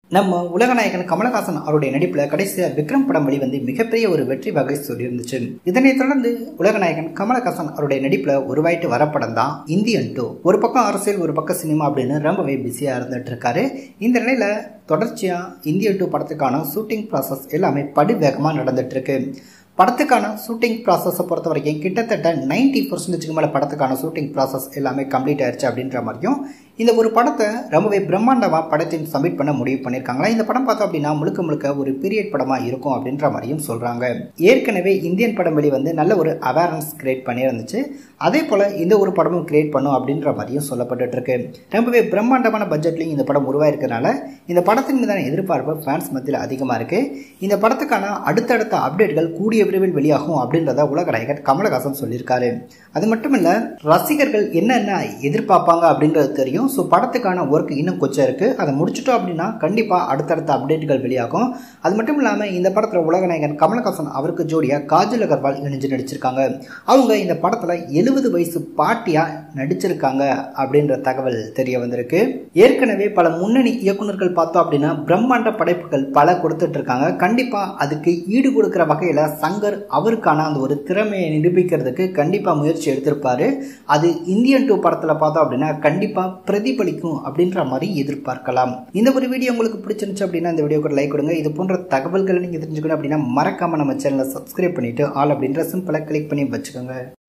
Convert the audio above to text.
நம்ம உலகநாயகன் கமலஹாசன் அவருடைய நடிப்புல கடைசியா விக்ரம் படம் வெளிவந்து மிகப்பெரிய ஒரு வெற்றி வகை சொல்லியிருந்துச்சு இதனைத் தொடர்ந்து உலகநாயகன் கமலஹாசன் அவருடைய நடிப்புல உருவாயிட்டு வர படம் தான் இந்தியன் டூ ஒரு பக்கம் அரசியல் ஒரு பக்கம் சினிமா அப்படின்னு ரொம்பவே பிஸியா இருந்துட்டு இருக்காரு இந்த நிலையில தொடர்ச்சியா இந்தியன் டூ படத்துக்கான ஷூட்டிங் ப்ராசஸ் எல்லாமே படு வேகமா நடந்துட்டு இருக்கு படத்துக்கான ஷூட்டிங் ப்ராசஸை பொறுத்த வரைக்கும் கிட்டத்தட்ட நைன்டி பர்சன்டேஜுக்கு மேலே படத்துக்கான ஷூட்டிங் ப்ராசஸ் எல்லாமே கம்ப்ளீட் ஆயிடுச்சு அப்படின்ற மாதிரியும் இந்த ஒரு படத்தை ரொம்பவே பிரம்மாண்டமாக படத்தையும் சப்மிட் பண்ண முடிவு பண்ணியிருக்காங்களா இந்த படம் பார்த்தோம் அப்படின்னா முழுக்க முழுக்க ஒரு பீரியட் படமாக இருக்கும் அப்படின்ற மாதிரியும் சொல்கிறாங்க ஏற்கனவே இந்தியன் படம் வெளி வந்து நல்ல ஒரு அவேர்னஸ் கிரியேட் பண்ணியிருந்துச்சு அதே போல் இந்த ஒரு படமும் கிரியேட் பண்ணும் அப்படின்ற மாதிரியும் சொல்லப்பட்டு இருக்கு ரொம்பவே பிரம்மாண்டமான பட்ஜெட்லையும் இந்த படம் உருவாயிருக்கனால இந்த படத்தின் மீதான எதிர்பார்ப்பு ஃபேன்ஸ் மத்தியில் அதிகமாக இருக்கு இந்த படத்துக்கான அடுத்தடுத்த அப்டேட்கள் கூடிய விரைவில் வெளியாகும் அப்படின்றத உலக நாயகர் கமலஹாசன் சொல்லியிருக்காரு அது மட்டும் இல்ல ரசிகர்கள் என்னென்ன எதிர்பார்ப்பாங்க அப்படின்றது தெரியும் ஸோ படத்துக்கான ஒர்க் இன்னும் கொஞ்சம் இருக்கு அதை முடிச்சிட்டோம் அப்படின்னா கண்டிப்பா அடுத்தடுத்த அப்டேட்கள் வெளியாகும் அது மட்டும் இல்லாம இந்த படத்துல உலக நாயகன் கமலஹாசன் அவருக்கு ஜோடியா காஜல் அகர்வால் இணைஞ்சு நடிச்சிருக்காங்க அவங்க இந்த படத்துல எழுபது வயசு பாட்டியா நடிச்சிருக்காங்க அப்படின்ற தகவல் தெரிய வந்திருக்கு ஏற்கனவே பல முன்னணி இயக்குநர்கள் பார்த்தோம் அப்படின்னா பிரம்மாண்ட படைப்புகள் பல கொடுத்துட்டு இருக்காங்க கண்டிப்பா அதுக்கு ஈடு கொடுக்கிற வகையில சங்கர் அவருக்கான அந்த ஒரு திறமையை நிரூபிக்கிறதுக்கு கண்டிப்பா முயற்சி எடுத்திருப்பாரு அது இந்தியன் டூ படத்துல பார்த்தோம் அப்படின்னா கண்டிப்பா பிரதிபலிக்கும் அப்படின்ற மாதிரி எதிர்பார்க்கலாம் இந்த ஒரு வீடியோ உங்களுக்கு பிடிச்சிருந்துச்சு அப்படின்னா இந்த வீடியோக்கு லைக் கொடுங்க இது போன்ற தகவல்களை நீங்க தெரிஞ்சுக்கணும் அப்படின்னா மறக்காம நம்ம சேனலை சப்ஸ்கிரைப் பண்ணிட்டு ஆல் அப்படின்ற சிம்பிளா கிளிக் பண்ணி வச்சுக்கோங்க